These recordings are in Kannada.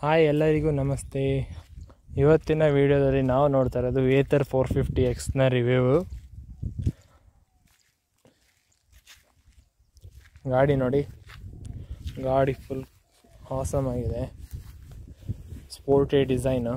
ಹಾಯ್ ಎಲ್ಲರಿಗೂ ನಮಸ್ತೆ ಇವತ್ತಿನ ವಿಡಿಯೋದಲ್ಲಿ ನಾವು ನೋಡ್ತಾ ಇರೋದು ಏತರ್ ಫೋರ್ ಫಿಫ್ಟಿ ಎಕ್ಸ್ನ ರಿವ್ಯೂ ಗಾಡಿ ನೋಡಿ ಗಾಡಿ ಫುಲ್ ಆಸಮ್ ಆಗಿದೆ ಸ್ಪೋರ್ಟಿ ಡಿಸೈನು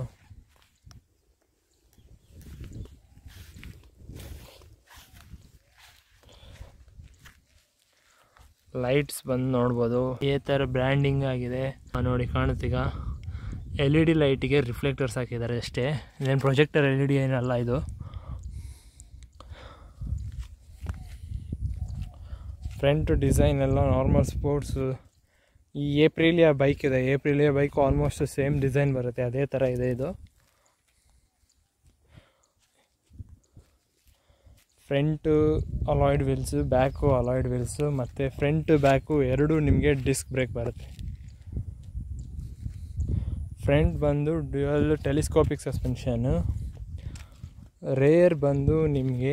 ಲೈಟ್ಸ್ ಬಂದು ನೋಡ್ಬೋದು ಈ ಥರ ಬ್ರ್ಯಾಂಡಿಂಗ್ ಆಗಿದೆ ಆ, ನೋಡಿ ಕಾಣುತ್ತೀಗ ಎಲ್ ಇ ಡಿ ಲೈಟಿಗೆ ರಿಫ್ಲೆಕ್ಟರ್ಸ್ ಹಾಕಿದ್ದಾರೆ ಅಷ್ಟೇ ಇದೇನು ಪ್ರೊಜೆಕ್ಟರ್ ಎಲ್ ಇ ಡಿ ಏನಲ್ಲ ಇದು ಫ್ರಂಟ್ ಡಿಸೈನ್ ಎಲ್ಲ ನಾರ್ಮಲ್ ಸ್ಪೋರ್ಟ್ಸ್ ಈ ಏಪ್ರಿಲಿಯಾ ಬೈಕ್ ಇದೆ Aprilia bike almost same design ಬರುತ್ತೆ ಅದೇ ಥರ ಇದೆ ಇದು front alloyed wheels back alloyed wheels ಮತ್ತು ಫ್ರಂಟ್ ಬ್ಯಾಕು ಎರಡೂ ನಿಮಗೆ ಡಿಸ್ಕ್ ಬ್ರೇಕ್ ಬರುತ್ತೆ ಫ್ರಂಟ್ ಬಂದು ಡ್ಯುಯಲ್ ಟೆಲಿಸ್ಕೋಪಿಕ್ ಸಸ್ಪೆನ್ಷನು ರೇರ್ ಬಂದು ನಿಮಗೆ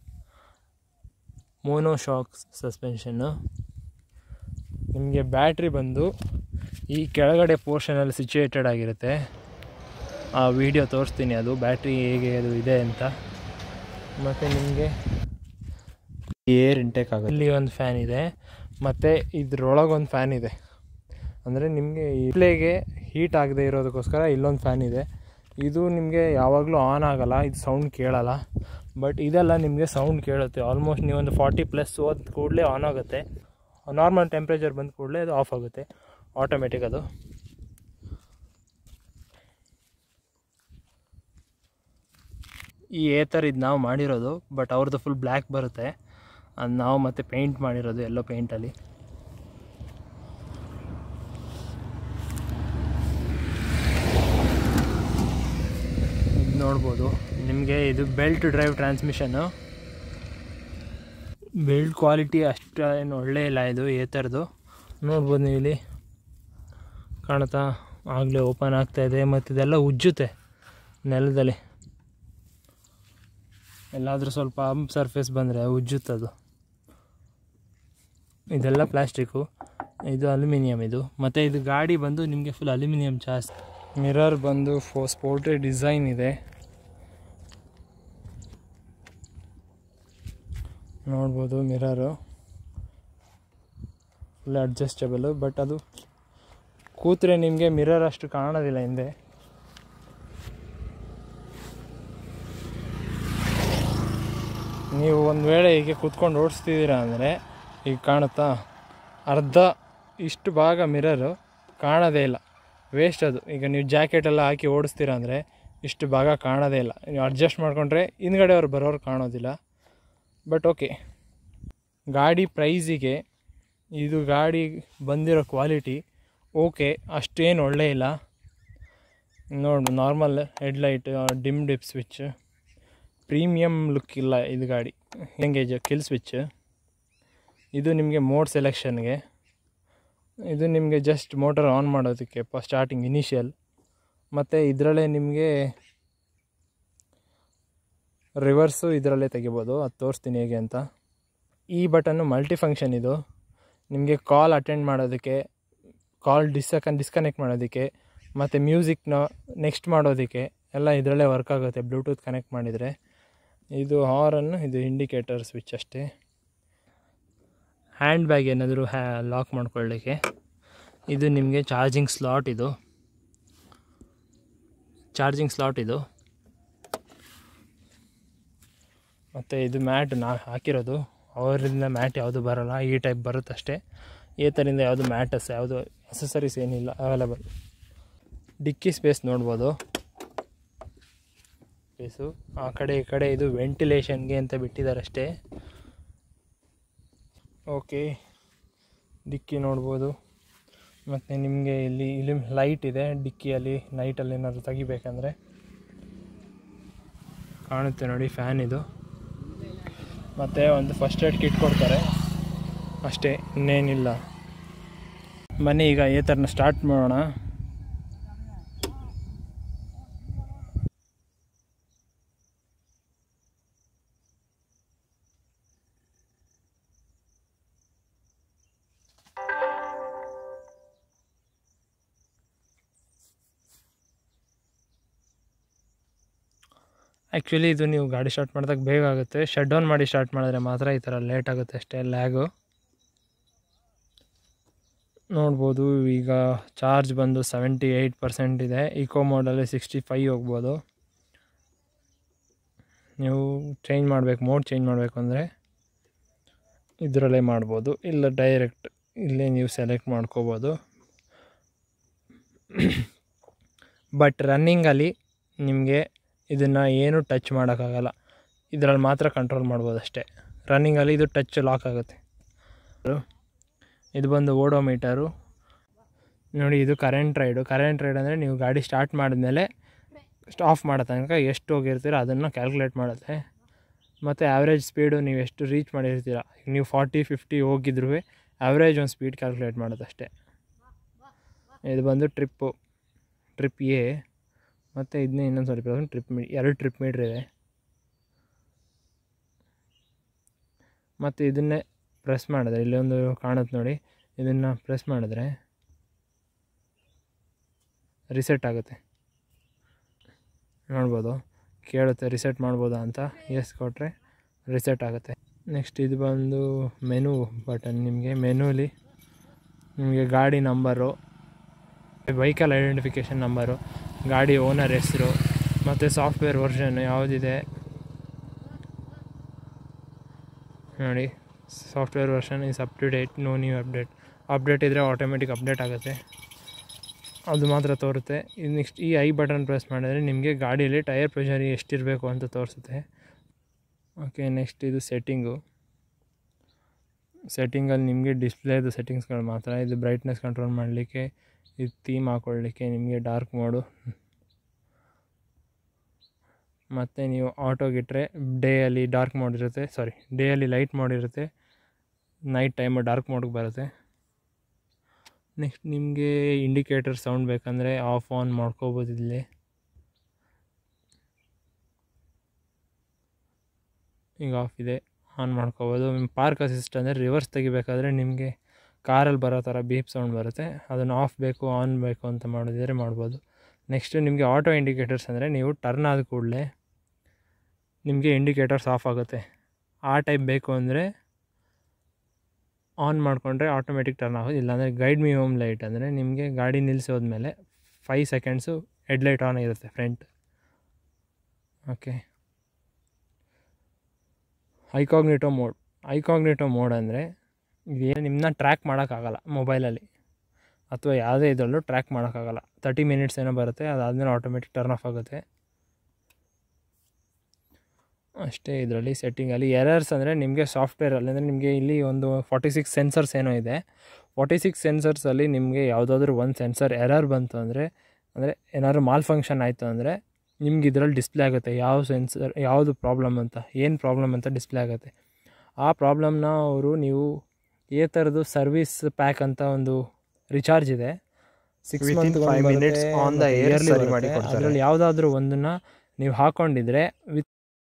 ಮೋನೋಶಾಕ್ ಸಸ್ಪೆನ್ಷನ್ನು ನಿಮಗೆ ಬ್ಯಾಟ್ರಿ ಬಂದು ಈ ಕೆಳಗಡೆ ಪೋರ್ಷನಲ್ಲಿ ಸಿಚುಯೇಟೆಡ್ ಆಗಿರುತ್ತೆ ಆ ವಿಡಿಯೋ ತೋರಿಸ್ತೀನಿ ಅದು ಬ್ಯಾಟ್ರಿ ಹೇಗೆ ಅದು ಇದೆ ಅಂತ ಮತ್ತು ನಿಮಗೆ ಏರ್ ಇಂಟೇಕ್ ಆಗುತ್ತೆ ಇಲ್ಲಿ ಒಂದು ಫ್ಯಾನ್ ಇದೆ ಮತ್ತು ಇದ್ರೊಳಗೆ ಒಂದು ಫ್ಯಾನ್ ಇದೆ ಅಂದರೆ ನಿಮಗೆ ಇಡ್ಲೆಗೆ ಹೀಟ್ ಆಗದೆ ಇರೋದಕ್ಕೋಸ್ಕರ ಇಲ್ಲೊಂದು ಫ್ಯಾನ್ ಇದೆ ಇದು ನಿಮಗೆ ಯಾವಾಗಲೂ ಆನ್ ಆಗಲ್ಲ ಇದು ಸೌಂಡ್ ಕೇಳಲ್ಲ ಬಟ್ ಇದೆಲ್ಲ ನಿಮಗೆ ಸೌಂಡ್ ಕೇಳುತ್ತೆ ಆಲ್ಮೋಸ್ಟ್ ನೀವೊಂದು ಫಾರ್ಟಿ ಪ್ಲಸ್ ಹೋದ ಕೂಡಲೇ ಆನ್ ಆಗುತ್ತೆ ನಾರ್ಮಲ್ ಟೆಂಪ್ರೇಚರ್ ಬಂದ ಕೂಡಲೇ ಅದು ಆಫ್ ಆಗುತ್ತೆ ಆಟೋಮೆಟಿಕ್ ಅದು ಈ ಏತರ್ ಇದು ನಾವು ಮಾಡಿರೋದು ಬಟ್ ಅವ್ರದ್ದು ಫುಲ್ ಬ್ಲ್ಯಾಕ್ ಬರುತ್ತೆ ಅದು ನಾವು ಮತ್ತೆ ಪೇಂಟ್ ಮಾಡಿರೋದು ಎಲ್ಲೋ ಪೇಂಟಲ್ಲಿ ಇದು ನೋಡ್ಬೋದು ನಿಮಗೆ ಇದು belt drive transmission build quality ಅಷ್ಟು ಏನು ಒಳ್ಳೆ ಇಲ್ಲ ಇದು ಏತರದು ನೋಡ್ಬೋದು ನೀವು ಇಲ್ಲಿ ಕಾಣುತ್ತಾ ಆಗಲೇ ಓಪನ್ ಆಗ್ತಾ ಇದೆ ಮತ್ತು ಇದೆಲ್ಲ ಉಜ್ಜುತ್ತೆ ನೆಲದಲ್ಲಿ ಎಲ್ಲಾದರೂ ಸ್ವಲ್ಪ ಅಂಪ್ ಸರ್ಫೇಸ್ ಬಂದರೆ ಉಜ್ಜುತ್ತದು ಇದೆಲ್ಲ ಪ್ಲಾಸ್ಟಿಕ್ಕು ಇದು ಅಲ್ಯೂಮಿನಿಯಂ ಇದು ಮತ್ತು ಇದು ಗಾಡಿ ಬಂದು ನಿಮಗೆ ಫುಲ್ ಅಲ್ಯೂಮಿನಿಯಂ ಜಾಸ್ತಿ ಮಿರರ್ ಬಂದು ಫೋ ಸ್ಪೋರ್ಟೆ ಡಿಸೈನ್ ಇದೆ ನೋಡ್ಬೋದು ಮಿರರು ಫುಲ್ ಅಡ್ಜಸ್ಟಬಲು ಬಟ್ ಅದು ಕೂತ್ರೆ ನಿಮಗೆ ಮಿರರ್ ಅಷ್ಟು ಕಾಣೋದಿಲ್ಲ ಹಿಂದೆ ನೀವು ಒಂದು ವೇಳೆ ಹೀಗೆ ಕೂತ್ಕೊಂಡು ಓಡಿಸ್ತಿದ್ದೀರಾ ಅಂದರೆ ಈಗ ಕಾಣುತ್ತಾ ಅರ್ಧ ಇಷ್ಟು ಭಾಗ ಮಿರರು ಕಾಣೋದೇ ಇಲ್ಲ ವೇಸ್ಟ್ ಅದು ಈಗ ನೀವು ಜಾಕೆಟ್ ಎಲ್ಲ ಹಾಕಿ ಓಡಿಸ್ತೀರಾ ಅಂದರೆ ಇಷ್ಟು ಭಾಗ ಕಾಣೋದೇ ಇಲ್ಲ ನೀವು ಅಡ್ಜಸ್ಟ್ ಮಾಡಿಕೊಂಡ್ರೆ ಹಿಂದ್ಗಡೆ ಅವ್ರು ಬರೋರು ಕಾಣೋದಿಲ್ಲ ಬಟ್ ಓಕೆ ಗಾಡಿ ಪ್ರೈಸಿಗೆ ಇದು ಗಾಡಿ ಬಂದಿರೋ ಕ್ವಾಲಿಟಿ ಓಕೆ ಅಷ್ಟೇನು ಒಳ್ಳೆ ಇಲ್ಲ ನೋಡಿ normal headlight dim dip switch premium look ಇಲ್ಲ ಇದು ಗಾಡಿ ಎಂಗೇಜ್ ಕಿಲ್ ಸ್ವಿಚ್ ಇದು ನಿಮಗೆ ಮೋಡ್ ಸೆಲೆಕ್ಷನ್ಗೆ ಇದು ನಿಮಗೆ ಜಸ್ಟ್ ಮೋಟರ್ ಆನ್ ಮಾಡೋದಕ್ಕೆ ಪ ಸ್ಟಾರ್ಟಿಂಗ್ ಇನಿಷಿಯಲ್ ಮತ್ತು ಇದರಲ್ಲೇ ನಿಮಗೆ ರಿವರ್ಸು ಇದರಲ್ಲೇ ತೆಗಿಬೋದು ಅದು ತೋರಿಸ್ತೀನಿ ಹೇಗೆ ಅಂತ ಈ ಬಟನ್ನು ಮಲ್ಟಿ ಫಂಕ್ಷನ್ ಇದು ನಿಮಗೆ ಕಾಲ್ ಅಟೆಂಡ್ ಮಾಡೋದಕ್ಕೆ ಕಾಲ್ ಡಿಸ್ಕ ಡಿಸ್ಕನೆಕ್ಟ್ ಮಾಡೋದಕ್ಕೆ ಮತ್ತು ಮ್ಯೂಸಿಕ್ನ ನೆಕ್ಸ್ಟ್ ಮಾಡೋದಕ್ಕೆ ಎಲ್ಲ ಇದರಲ್ಲೇ ವರ್ಕ್ ಆಗುತ್ತೆ ಬ್ಲೂಟೂತ್ ಕನೆಕ್ಟ್ ಮಾಡಿದರೆ ಇದು ಹಾರನ್ನು ಇದು ಇಂಡಿಕೇಟರ್ ಸ್ವಿಚ್ ಅಷ್ಟೇ ಹ್ಯಾಂಡ್ ಬ್ಯಾಗ್ ಏನಾದರೂ ಹ್ಯಾ ಲಾಕ್ ಮಾಡ್ಕೊಳ್ಳಿಕ್ಕೆ ಇದು ನಿಮಗೆ ಚಾರ್ಜಿಂಗ್ ಸ್ಲಾಟ್ ಇದು ಚಾರ್ಜಿಂಗ್ ಸ್ಲಾಟ್ ಇದು ಮತ್ತು ಇದು ಮ್ಯಾಟ್ ನಾ ಹಾಕಿರೋದು ಅವರಿಂದ ಮ್ಯಾಟ್ ಯಾವುದು ಬರೋಲ್ಲ ಈ ಟೈಪ್ ಬರುತ್ತಷ್ಟೇ ಈ ಥರಿಂದ ಯಾವುದು ಮ್ಯಾಟಸ್ ಯಾವುದು ಅಸೆಸರೀಸ್ ಏನಿಲ್ಲ ಅವೈಲೇಬಲ್ ಡಿಕ್ಕಿ ಸ್ಪೇಸ್ ನೋಡ್ಬೋದು ಸ್ಪೇಸು ಆ ಕಡೆ ಈ ಕಡೆ ಇದು ವೆಂಟಿಲೇಷನ್ಗೆ ಅಂತ ಬಿಟ್ಟಿದ್ದಾರೆ ಅಷ್ಟೇ ಓಕೆ ಡಿಕ್ಕಿ ನೋಡ್ಬೋದು ಮತ್ತು ನಿಮಗೆ ಇಲ್ಲಿ ಇಲ್ಲಿ ಲೈಟ್ ಇದೆ ಡಿಕ್ಕಿಯಲ್ಲಿ ನೈಟಲ್ಲಿ ಏನಾದರೂ ತೆಗಿಬೇಕಂದ್ರೆ ಕಾಣುತ್ತೆ ನೋಡಿ ಫ್ಯಾನ್ ಇದು ಮತ್ತು ಒಂದು ಫಸ್ಟ್ ಏಡ್ ಕಿಟ್ ಕೊಡ್ತಾರೆ ಅಷ್ಟೇ ಇನ್ನೇನಿಲ್ಲ ಬನ್ನಿ ಈಗ ಈ ಥರನ ಸ್ಟಾರ್ಟ್ ಮಾಡೋಣ ಆ್ಯಕ್ಚುಲಿ ಇದು ನೀವು ಗಾಡಿ ಸ್ಟಾರ್ಟ್ ಮಾಡಿದಾಗ ಬೇಗ ಆಗುತ್ತೆ ಶಟ್ ಡೌನ್ ಮಾಡಿ ಸ್ಟಾರ್ಟ್ ಮಾಡಿದ್ರೆ ಮಾತ್ರ ಈ ಥರ ಲೇಟ್ ಆಗುತ್ತೆ ಅಷ್ಟೇ ಲ್ಯಾಗು ನೋಡ್ಬೋದು ಈಗ ಚಾರ್ಜ್ ಬಂದು ಸೆವೆಂಟಿ ಏಯ್ಟ್ ಪರ್ಸೆಂಟ್ ಇದೆ ಇಕೋ ಮೋಡಲ್ಲಿ ಸಿಕ್ಸ್ಟಿ ಫೈ ಹೋಗ್ಬೋದು ನೀವು ಚೇಂಜ್ ಮಾಡಬೇಕು ಮೋಡ್ ಚೇಂಜ್ ಮಾಡಬೇಕು ಅಂದರೆ ಇದರಲ್ಲೇ ಮಾಡ್ಬೋದು ಇಲ್ಲ ಡೈರೆಕ್ಟ್ ಇಲ್ಲೇ ನೀವು ಸೆಲೆಕ್ಟ್ ಮಾಡ್ಕೋಬೋದು ಬಟ್ ರನ್ನಿಂಗಲ್ಲಿ ನಿಮಗೆ ಇದನ್ನು ಏನು ಟಚ್ ಮಾಡೋಕ್ಕಾಗಲ್ಲ ಇದರಲ್ಲಿ ಮಾತ್ರ ಕಂಟ್ರೋಲ್ ಮಾಡ್ಬೋದು ಅಷ್ಟೇ ರನ್ನಿಂಗಲ್ಲಿ ಇದು ಟಚ್ ಲಾಕ್ ಆಗುತ್ತೆ ಇದು ಬಂದು ಓಡೋಮೀಟರು ನೋಡಿ ಇದು ಕರೆಂಟ್ ರೈಡು ಕರೆಂಟ್ ರೈಡ್ ಅಂದರೆ ನೀವು ಗಾಡಿ ಸ್ಟಾರ್ಟ್ ಮಾಡಿದ್ಮೇಲೆ ಆಫ್ ಮಾಡೋ ತನಕ ಎಷ್ಟು ಹೋಗಿರ್ತೀರ ಅದನ್ನು ಕ್ಯಾಲ್ಕುಲೇಟ್ ಮಾಡುತ್ತೆ ಮತ್ತು ಆ್ಯಾವ್ರೇಜ್ ಸ್ಪೀಡು ನೀವು ಎಷ್ಟು ರೀಚ್ ಮಾಡಿರ್ತೀರ ಈಗ ನೀವು ಫಾರ್ಟಿ ಫಿಫ್ಟಿ ಹೋಗಿದ್ರು ಆ್ಯಾವ್ರೇಜ್ ಒಂದು ಸ್ಪೀಡ್ ಕ್ಯಾಲ್ಕುಲೇಟ್ ಮಾಡೋದು ಅಷ್ಟೇ ಇದು ಬಂದು ಟ್ರಿಪ್ಪು ಟ್ರಿಪ್ ಎ ಮತ್ತು ಇದನ್ನೇ ಇನ್ನೊಂದು ಸ್ವಲ್ಪ ಟ್ರಿಪ್ ಮೀ ಎರಡು ಟ್ರಿಪ್ ಮೀಟ್ರ್ ಇದೆ ಮತ್ತು ಇದನ್ನೇ ಪ್ರೆಸ್ ಮಾಡಿದ್ರೆ ಇಲ್ಲೊಂದು ಕಾಣುತ್ತೆ ನೋಡಿ ಇದನ್ನು ಪ್ರೆಸ್ ಮಾಡಿದ್ರೆ ರಿಸೆಟ್ ಆಗುತ್ತೆ ನೋಡ್ಬೋದು ಕೇಳುತ್ತೆ ರಿಸೆಟ್ ಮಾಡ್ಬೋದಾ ಅಂತ ಎಸ್ ಕೊಟ್ಟರೆ ರಿಸೆಟ್ ಆಗುತ್ತೆ ನೆಕ್ಸ್ಟ್ ಇದು ಬಂದು ಮೆನು ಬಟನ್ ನಿಮಗೆ ಮೆನುಲಿ ನಿಮಗೆ ಗಾಡಿ ನಂಬರು ವೆಹಿಕಲ್ ಐಡೆಂಟಿಫಿಕೇಷನ್ ನಂಬರು ಗಾಡಿ ಓನರ್ ಹೆಸರು ಮತ್ತು ಸಾಫ್ಟ್ವೇರ್ ವರ್ಷನ್ ಯಾವುದಿದೆ ನೋಡಿ software version is up to date no new update update ಇದ್ದರೆ ಆಟೋಮೆಟಿಕ್ ಅಪ್ಡೇಟ್ ಆಗುತ್ತೆ ಅದು ಮಾತ್ರ ತೋರುತ್ತೆ ಇದು ನೆಕ್ಸ್ಟ್ ಈ ಐ ಬಟನ್ ಪ್ರೆಸ್ ಮಾಡಿದ್ರೆ ನಿಮಗೆ ಗಾಡಿಯಲ್ಲಿ ಟೈರ್ ಪ್ರೆಷರ್ ಎಷ್ಟಿರಬೇಕು ಅಂತ ತೋರಿಸುತ್ತೆ ಓಕೆ ನೆಕ್ಸ್ಟ್ ಇದು ಸೆಟ್ಟಿಂಗು ಸೆಟ್ಟಿಂಗಲ್ಲಿ ನಿಮಗೆ ಡಿಸ್ಪ್ಲೇದು ಸೆಟ್ಟಿಂಗ್ಸ್ಗಳು ಮಾತ್ರ ಇದು ಬ್ರೈಟ್ನೆಸ್ ಕಂಟ್ರೋಲ್ ಮಾಡಲಿಕ್ಕೆ ಇದು ಥೀಮ್ ಹಾಕ್ಕೊಳ್ಳಿಕ್ಕೆ ನಿಮಗೆ ಡಾರ್ಕ್ ಮೋಡು ಮತ್ತು ನೀವು ಆಟೋಗಿಟ್ರೆ ಡೇಯಲ್ಲಿ ಡಾರ್ಕ್ ಮೋಡ್ ಇರುತ್ತೆ ಸಾರಿ ಡೇಯಲ್ಲಿ ಲೈಟ್ ಮೋಡ್ ಇರುತ್ತೆ ನೈಟ್ ಟೈಮು ಡಾರ್ಕ್ ಮೋಡ್ಗೆ ಬರುತ್ತೆ ನೆಕ್ಸ್ಟ್ ನಿಮಗೆ ಇಂಡಿಕೇಟರ್ ಸೌಂಡ್ ಬೇಕಂದರೆ ಆಫ್ ಆನ್ ಮಾಡ್ಕೋಬೋದು ಇಲ್ಲಿ ಈಗ ಆಫ್ ಇದೆ ಆನ್ ಮಾಡ್ಕೋಬೋದು ಪಾರ್ಕ್ ಅಸಿಸ್ಟ್ ಅಂದರೆ ರಿವರ್ಸ್ ತೆಗಿಬೇಕಾದ್ರೆ ನಿಮಗೆ ಕಾರಲ್ಲಿ ಬರೋ ಥರ ಬೀಪ್ ಸೌಂಡ್ ಬರುತ್ತೆ ಅದನ್ನು ಆಫ್ ಬೇಕು ಆನ್ ಬೇಕು ಅಂತ ಮಾಡಿದ್ರೆ ಮಾಡ್ಬೋದು ನೆಕ್ಸ್ಟ್ ನಿಮಗೆ ಆಟೋ ಇಂಡಿಕೇಟರ್ಸ್ ಅಂದರೆ ನೀವು ಟರ್ನ್ ಆದ ಕೂಡಲೇ ನಿಮಗೆ ಇಂಡಿಕೇಟರ್ಸ್ ಆಫ್ ಆಗುತ್ತೆ ಆ ಟೈಪ್ ಬೇಕು ಅಂದರೆ ಆನ್ ಮಾಡಿಕೊಂಡ್ರೆ ಆಟೋಮೆಟಿಕ್ ಟರ್ನ್ ಆಗೋದು ಇಲ್ಲಾಂದರೆ ಗೈಡ್ ಮಿ ಹೋಮ್ ಲೈಟ್ ಅಂದರೆ ನಿಮಗೆ ಗಾಡಿ ನಿಲ್ಲಿಸೋದ್ಮೇಲೆ ಫೈವ್ ಸೆಕೆಂಡ್ಸು ಹೆಡ್ಲೈಟ್ ಆನ್ ಇರುತ್ತೆ front okay incognito mode incognito mode ಅಂದರೆ ಇದೇನು ನಿಮ್ಮನ್ನ ಟ್ರ್ಯಾಕ್ ಮಾಡೋಕ್ಕಾಗಲ್ಲ ಮೊಬೈಲಲ್ಲಿ ಅಥವಾ ಯಾವುದೇ ಇದರಲ್ಲೂ ಟ್ರ್ಯಾಕ್ ಮಾಡೋಕ್ಕಾಗಲ್ಲ ತರ್ಟಿ ಮಿನಿಟ್ಸ್ ಏನೋ ಬರುತ್ತೆ ಅದಾದಮೇಲೆ ಆಟೋಮೆಟಿಕ್ ಟರ್ನ್ ಆಫ್ ಆಗುತ್ತೆ ಅಷ್ಟೇ ಇದರಲ್ಲಿ ಸೆಟ್ಟಿಂಗಲ್ಲಿ ಎರರ್ಸ್ ಅಂದರೆ ನಿಮಗೆ ಸಾಫ್ಟ್ವೇರಲ್ಲಿ ಅಂದರೆ ನಿಮಗೆ ಇಲ್ಲಿ ಒಂದು ಫಾರ್ಟಿ ಸಿಕ್ಸ್ ಸೆನ್ಸರ್ಸ್ ಏನೋ ಇದೆ ಫಾರ್ಟಿ ಸಿಕ್ಸ್ ಸೆನ್ಸರ್ಸಲ್ಲಿ ನಿಮಗೆ ಯಾವುದಾದ್ರೂ ಒಂದು ಸೆನ್ಸರ್ ಎರರ್ ಬಂತು ಅಂದರೆ ಅಂದರೆ ಏನಾದ್ರು ಮಾಲ್ ಫಂಕ್ಷನ್ ಆಯಿತು ಅಂದರೆ ನಿಮ್ಗೆ ಇದರಲ್ಲಿ ಡಿಸ್ಪ್ಲೇ ಆಗುತ್ತೆ ಯಾವ ಸೆನ್ಸರ್ ಯಾವುದು ಪ್ರಾಬ್ಲಮ್ ಅಂತ ಏನು ಪ್ರಾಬ್ಲಮ್ ಅಂತ ಡಿಸ್ಪ್ಲೇ ಆಗುತ್ತೆ ಆ ಪ್ರಾಬ್ಲಮ್ನ ಅವರು ನೀವು ಈ ಥರದ್ದು ಸರ್ವಿಸ್ ಪ್ಯಾಕ್ ಅಂತ ಒಂದು ರಿಚಾರ್ಜ್ ಇದೆ six Within month five minutes on the air ಸರಿ ಮಾಡಿ ಕೊಡ್ತಾರೆ. ಅದರಲ್ಲಿ ಯಾವುದಾದ್ರೂ ಒಂದನ್ನು ನೀವು ಹಾಕ್ಕೊಂಡಿದ್ರೆ ವಿತ್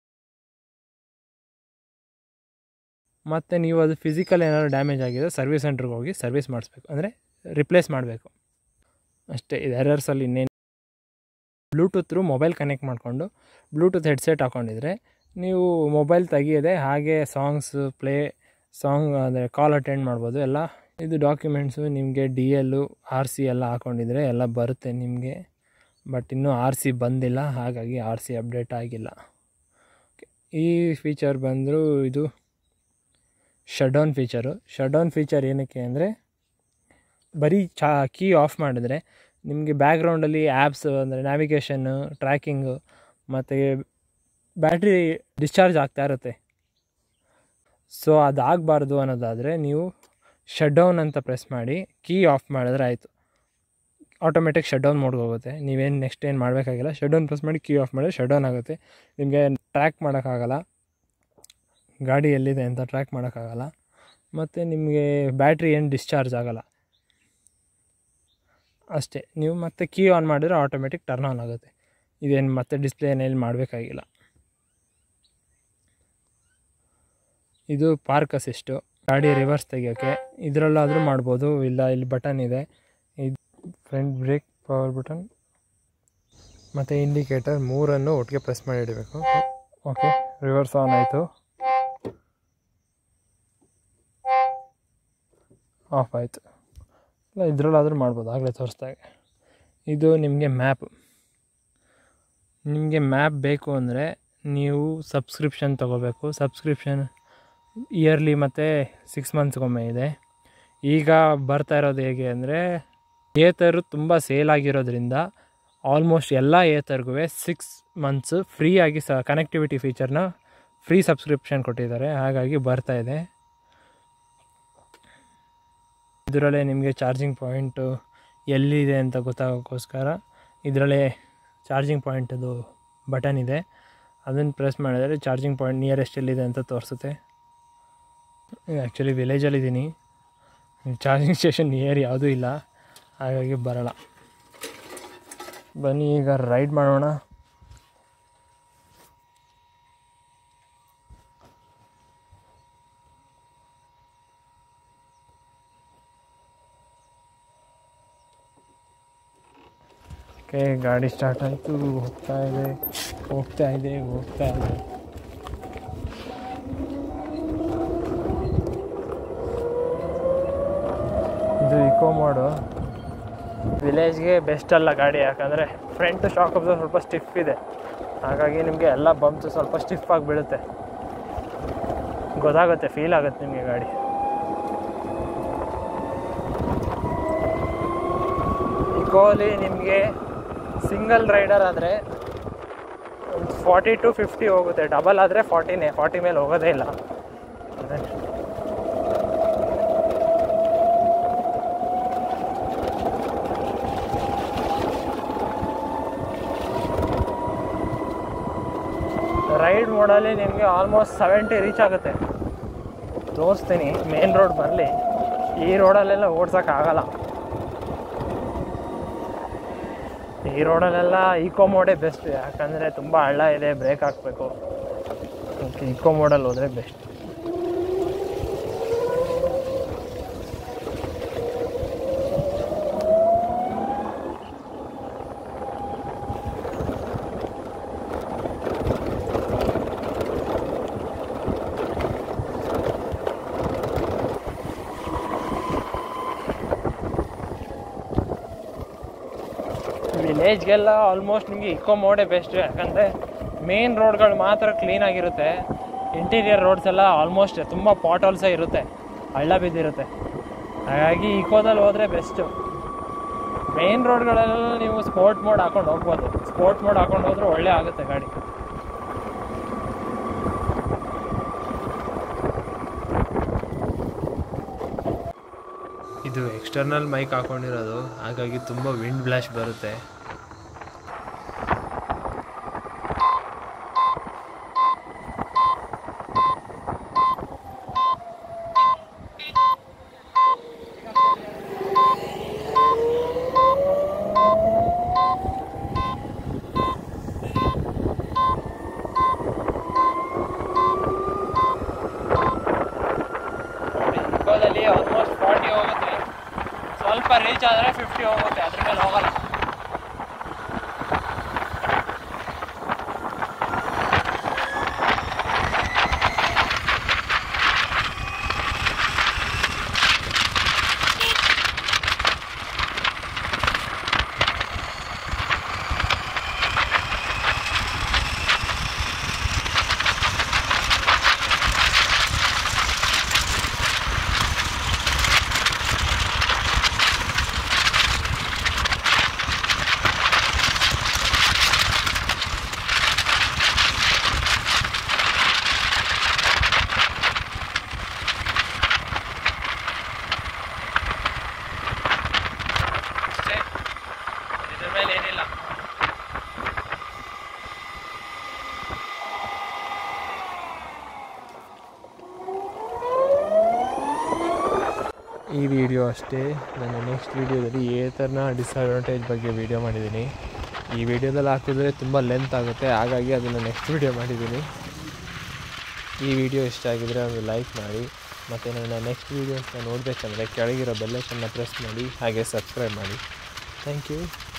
ಮತ್ತು ನೀವು ಅದು ಫಿಸಿಕಲ್ ಏನಾದ್ರು ಡ್ಯಾಮೇಜ್ ಆಗಿದೆ ಸರ್ವಿಸ್ ಸೆಂಟ್ರಿಗೆ ಹೋಗಿ ಸರ್ವಿಸ್ ಮಾಡಿಸ್ಬೇಕು ಅಂದರೆ ರಿಪ್ಲೇಸ್ ಮಾಡಬೇಕು ಅಷ್ಟೇ ಇದು ಎರರ್ಸಲ್ಲಿ ಇನ್ನೇನು ಬ್ಲೂಟೂತ್ರು ಮೊಬೈಲ್ ಕನೆಕ್ಟ್ ಮಾಡಿಕೊಂಡು ಬ್ಲೂಟೂತ್ ಹೆಡ್ಸೆಟ್ ಹಾಕ್ಕೊಂಡಿದ್ರೆ ನೀವು ಮೊಬೈಲ್ ತೆಗಿಯದೆ ಹಾಗೆ ಸಾಂಗ್ಸ್ ಪ್ಲೇ ಸಾಂಗ್ ಅಂದರೆ ಕಾಲ್ ಅಟೆಂಡ್ ಮಾಡ್ಬೋದು ಎಲ್ಲ ಇದು ಡಾಕ್ಯುಮೆಂಟ್ಸು ನಿಮಗೆ ಡಿ ಎಲ್ಲು ಆರ್ ಸಿ ಎಲ್ಲ ಹಾಕ್ಕೊಂಡಿದ್ರೆ ಎಲ್ಲ ಬರುತ್ತೆ ನಿಮಗೆ ಬಟ್ ಇನ್ನೂ ಆರ್ ಸಿ ಬಂದಿಲ್ಲ ಹಾಗಾಗಿ ಆರ್ ಸಿ ಅಪ್ಡೇಟ್ ಆಗಿಲ್ಲ ಈ ಫೀಚರ್ ಬಂದರೂ ಇದು ಶಡೌನ್ ಫೀಚರು ಶಡೌನ್ ಫೀಚರ್ ಏನಕ್ಕೆ ಅಂದರೆ ಬರೀ ಚಾ ಕೀ ಆಫ್ ಮಾಡಿದ್ರೆ ನಿಮಗೆ ಬ್ಯಾಕ್ಗ್ರೌಂಡಲ್ಲಿ ಆ್ಯಪ್ಸ್ ಅಂದರೆ ನ್ಯಾವಿಗೇಷನ್ನು ಟ್ರ್ಯಾಕಿಂಗು ಮತ್ತು ಬ್ಯಾಟ್ರಿ ಡಿಸ್ಚಾರ್ಜ್ ಆಗ್ತಾ ಇರುತ್ತೆ ಸೊ ಅದಾಗಬಾರ್ದು ಅನ್ನೋದಾದರೆ ನೀವು ಶಟ್ಡೌನ್ ಅಂತ ಪ್ರೆಸ್ ಮಾಡಿ ಕೀ ಆಫ್ ಮಾಡಿದ್ರೆ ಆಯಿತು ಆಟೋಮೆಟಿಕ್ ಶಟ್ಡೌನ್ ಮೋಡ್ಗೆ ಹೋಗುತ್ತೆ ನೀವೇನು ನೆಕ್ಸ್ಟ್ ಏನು ಮಾಡಬೇಕಾಗಿಲ್ಲ ಶಟ್ಡೌನ್ ಪ್ರೆಸ್ ಮಾಡಿ ಕೀ ಆಫ್ ಮಾಡಿದ್ರೆ ಶಟ್ಡೌನ್ ಆಗುತ್ತೆ ನಿಮಗೆ ಟ್ರ್ಯಾಕ್ ಮಾಡೋಕ್ಕಾಗಲ್ಲ ಗಾಡಿ ಎಲ್ಲಿದೆ ಅಂತ ಟ್ರ್ಯಾಕ್ ಮಾಡೋಕ್ಕಾಗಲ್ಲ ಮತ್ತು ನಿಮಗೆ ಬ್ಯಾಟ್ರಿ ಏನು ಡಿಸ್ಚಾರ್ಜ್ ಆಗೋಲ್ಲ ಅಷ್ಟೇ ನೀವು ಮತ್ತೆ ಕೀ ಆನ್ ಮಾಡಿದ್ರೆ ಆಟೋಮೆಟಿಕ್ ಟರ್ನ್ ಆನ್ ಆಗುತ್ತೆ ಇದೇನು ಮತ್ತೆ ಡಿಸ್ಪ್ಲೇ ಏನೇನು ಮಾಡಬೇಕಾಗಿಲ್ಲ ಇದು ಪಾರ್ಕ್ ಅಸಿಸ್ಟು ಗಾಡಿ ರಿವರ್ಸ್ ತೆಗಿಯೋಕ್ಕೆ ಇದರಲ್ಲಾದರೂ ಮಾಡ್ಬೋದು ಇಲ್ಲ ಇಲ್ಲಿ ಬಟನ್ ಇದೆ ಇದು ಫ್ರಂಟ್ ಬ್ರೇಕ್ ಪವರ್ ಬಟನ್ ಮತ್ತು ಇಂಡಿಕೇಟರ್ ಮೂರನ್ನು ಒಟ್ಟಿಗೆ ಪ್ರೆಸ್ ಮಾಡಿ ಇಡಬೇಕು ಓಕೆ ರಿವರ್ಸ್ ಆನ್ ಆಯಿತು ಆಫ್ ಆಯಿತು ಇಲ್ಲ ಇದರಲ್ಲಾದರೂ ಮಾಡ್ಬೋದು ಆಗಲೇ ತೋರಿಸ್ದಾಗೆ ಇದು ನಿಮಗೆ ಮ್ಯಾಪ್ ನಿಮಗೆ ಮ್ಯಾಪ್ ಬೇಕು ಅಂದರೆ ನೀವು ಸಬ್ಸ್ಕ್ರಿಪ್ಷನ್ ತೊಗೋಬೇಕು ಸಬ್ಸ್ಕ್ರಿಪ್ಷನ್ ಇಯರ್ಲಿ ಮತ್ತು ಸಿಕ್ಸ್ ಮಂತ್ಸ್ಗೊಮ್ಮೆ ಇದೆ ಈಗ ಬರ್ತಾ ಇರೋದು ಹೇಗೆ ಅಂದರೆ ಏತರು ತುಂಬ ಸೇಲ್ ಆಗಿರೋದ್ರಿಂದ ಆಲ್ಮೋಸ್ಟ್ ಎಲ್ಲ ಏತರ್ಗೂ ಸಿಕ್ಸ್ ಮಂತ್ಸು ಫ್ರೀಯಾಗಿ ಸ ಕನೆಕ್ಟಿವಿಟಿ ಫೀಚರ್ನ ಫ್ರೀ ಸಬ್ಸ್ಕ್ರಿಪ್ಷನ್ ಕೊಟ್ಟಿದ್ದಾರೆ ಹಾಗಾಗಿ ಬರ್ತಾ ಇದೆ ಇದರಲ್ಲೇ ನಿಮಗೆ ಚಾರ್ಜಿಂಗ್ ಪಾಯಿಂಟು ಎಲ್ಲಿದೆ ಅಂತ ಗೊತ್ತಾಗೋಕ್ಕೋಸ್ಕರ ಇದರಲ್ಲೇ ಚಾರ್ಜಿಂಗ್ ಪಾಯಿಂಟದು ಬಟನ್ ಇದೆ ಅದನ್ನು ಪ್ರೆಸ್ ಮಾಡಿದರೆ ಚಾರ್ಜಿಂಗ್ ಪಾಯಿಂಟ್ ನಿಯರೆಸ್ಟ್ ಎಲ್ಲಿದೆ ಅಂತ ತೋರಿಸುತ್ತೆ ಆ್ಯಕ್ಚುಲಿ ವಿಲೇಜಲ್ಲಿದ್ದೀನಿ ಚಾರ್ಜಿಂಗ್ ಸ್ಟೇಷನ್ ನಿಯರ್ ಯಾವುದೂ ಇಲ್ಲ ಹಾಗಾಗಿ ಬರೋಲ್ಲ ಬನ್ನಿ ಈಗ ರೈಡ್ ಮಾಡೋಣ ಓಕೆ ಗಾಡಿ ಸ್ಟಾರ್ಟ್ ಆಯಿತು ಹೋಗ್ತಾ ಇದೆ ಹೋಗ್ತಾ ಇದೆ ಹೋಗ್ತಾ ಇದೆ ಇದು ಇಕೋ ಮೋಡು ವಿಲೇಜ್ಗೆ ಬೆಸ್ಟ್ ಅಲ್ಲ ಗಾಡಿ ಯಾಕಂದರೆ ಫ್ರಂಟ್ ಶಾಕ್ ಅಬ್ಸರ್ ಸ್ವಲ್ಪ ಸ್ಟಿಫ್ ಇದೆ ಹಾಗಾಗಿ ನಿಮಗೆ ಎಲ್ಲ ಬಂಪ್ಸ್ ಸ್ವಲ್ಪ ಸ್ಟಿಫ್ ಆಗಿ ಬೀಳುತ್ತೆ ಗೊತ್ತಾಗುತ್ತೆ ಫೀಲ್ ಆಗುತ್ತೆ ನಿಮಗೆ ಗಾಡಿ ಇಕೋಲಿ ನಿಮಗೆ ಸಿಂಗಲ್ ರೈಡರ್ ಆದರೆ ಒಂದು ಫಾರ್ಟಿ ಟು ಫಿಫ್ಟಿ ಹೋಗುತ್ತೆ ಡಬಲ್ ಆದರೆ ಫಾರ್ಟಿನೇ ಫಾರ್ಟಿ ಮೇಲೆ ಹೋಗೋದೇ ಇಲ್ಲ ಅದೇ ರೈಡ್ ಮೋಡಲ್ಲಿ ನಿಮಗೆ ಆಲ್ಮೋಸ್ಟ್ ಸೆವೆಂಟಿ ರೀಚ್ ಆಗುತ್ತೆ ತೋರಿಸ್ತೀನಿ ಮೇನ್ ರೋಡ್ ಬರಲಿ ಈ ರೋಡಲ್ಲೆಲ್ಲ ಓಡ್ಸೋಕ್ಕಾಗಲ್ಲ ಈ ರೋಡಲ್ಲೆಲ್ಲ ಈಕೋ ಮೋಡೇ ಬೆಸ್ಟ್ ಯಾಕಂದರೆ ತುಂಬ ಹಳ್ಳ ಇದೆ ಬ್ರೇಕ್ ಹಾಕಬೇಕು ಓಕೆ ಈಕೋ ಮೋಡಲ್ಲಿ ಹೋದರೆ ಬೆಸ್ಟ್ ವಿಲೇಜ್ಗೆಲ್ಲ ಆಲ್ಮೋಸ್ಟ್ ನಿಮಗೆ ಇಕೋ ಮೋಡೇ ಬೆಸ್ಟ್ ಯಾಕಂದರೆ ಮೇನ್ ರೋಡ್ಗಳು ಮಾತ್ರ ಕ್ಲೀನಾಗಿರುತ್ತೆ ಇಂಟೀರಿಯರ್ ರೋಡ್ಸ್ ಎಲ್ಲ ಆಲ್ಮೋಸ್ಟ್ ತುಂಬ ಪಾಟಲ್ಸೇ ಇರುತ್ತೆ ಹಳ್ಳ ಬಿದ್ದಿರುತ್ತೆ ಹಾಗಾಗಿ ಇಕೋದಲ್ಲಿ ಹೋದರೆ ಬೆಸ್ಟು ಮೇನ್ ರೋಡ್ಗಳೆಲ್ಲ ನೀವು ಸ್ಪೋರ್ಟ್ ಮೋಡ್ ಹಾಕೊಂಡು ಹೋಗ್ಬೋದು ಸ್ಪೋರ್ಟ್ ಮೋಡ್ ಹಾಕೊಂಡು ಹೋದ್ರೆ ಒಳ್ಳೆ ಆಗುತ್ತೆ ಗಾಡಿ ಇದು ಎಕ್ಸ್ಟರ್ನಲ್ ಮೈಕ್ ಹಾಕೊಂಡಿರೋದು ಹಾಗಾಗಿ ತುಂಬ ವಿಂಡ್ ಬ್ಲಾಶ್ ಬರುತ್ತೆ ಇಕೋದಲ್ಲಿ ಆಲ್ಮೋಸ್ಟ್ ಫಾರ್ಟಿ ಹೋಗುತ್ತೆ ಸ್ವಲ್ಪ ರೀಚ್ ಆದರೆ ಫಿಫ್ಟಿ ಹೋಗುತ್ತೆ ಅದ್ರ ಮೇಲೆ ಹೋಗಲ್ಲ ಅಷ್ಟೇ ಇದ್ರ ಮೇಲೆ ಏನಿಲ್ಲ ಈ ವಿಡಿಯೋ ಅಷ್ಟೇ ನಾನು ನೆಕ್ಸ್ಟ್ ವಿಡಿಯೋದಲ್ಲಿ ಏ ಥರನ ಡಿಸ್ಅಡ್ವಾಂಟೇಜ್ ಬಗ್ಗೆ ವಿಡಿಯೋ ಮಾಡಿದ್ದೀನಿ ಈ ವಿಡಿಯೋದಲ್ಲಿ ಹಾಕಿದ್ರೆ ತುಂಬ ಲೆಂತ್ ಆಗುತ್ತೆ ಹಾಗಾಗಿ ಅದನ್ನು ನೆಕ್ಸ್ಟ್ ವಿಡಿಯೋ ಮಾಡಿದ್ದೀನಿ ಈ ವಿಡಿಯೋ ಇಷ್ಟ ಆಗಿದರೆ ಒಂದು ಲೈಕ್ ಮಾಡಿ ಮತ್ತು ನನ್ನ ನೆಕ್ಸ್ಟ್ ವೀಡಿಯೋಸ್ನ ನೋಡಬೇಕಂದ್ರೆ ಕೆಳಗಿರೋ ಬೆಲ್ಲೈಕನ್ನ ಪ್ರೆಸ್ ಮಾಡಿ ಹಾಗೆ ಸಬ್ಸ್ಕ್ರೈಬ್ ಮಾಡಿ ಥ್ಯಾಂಕ್ ಯು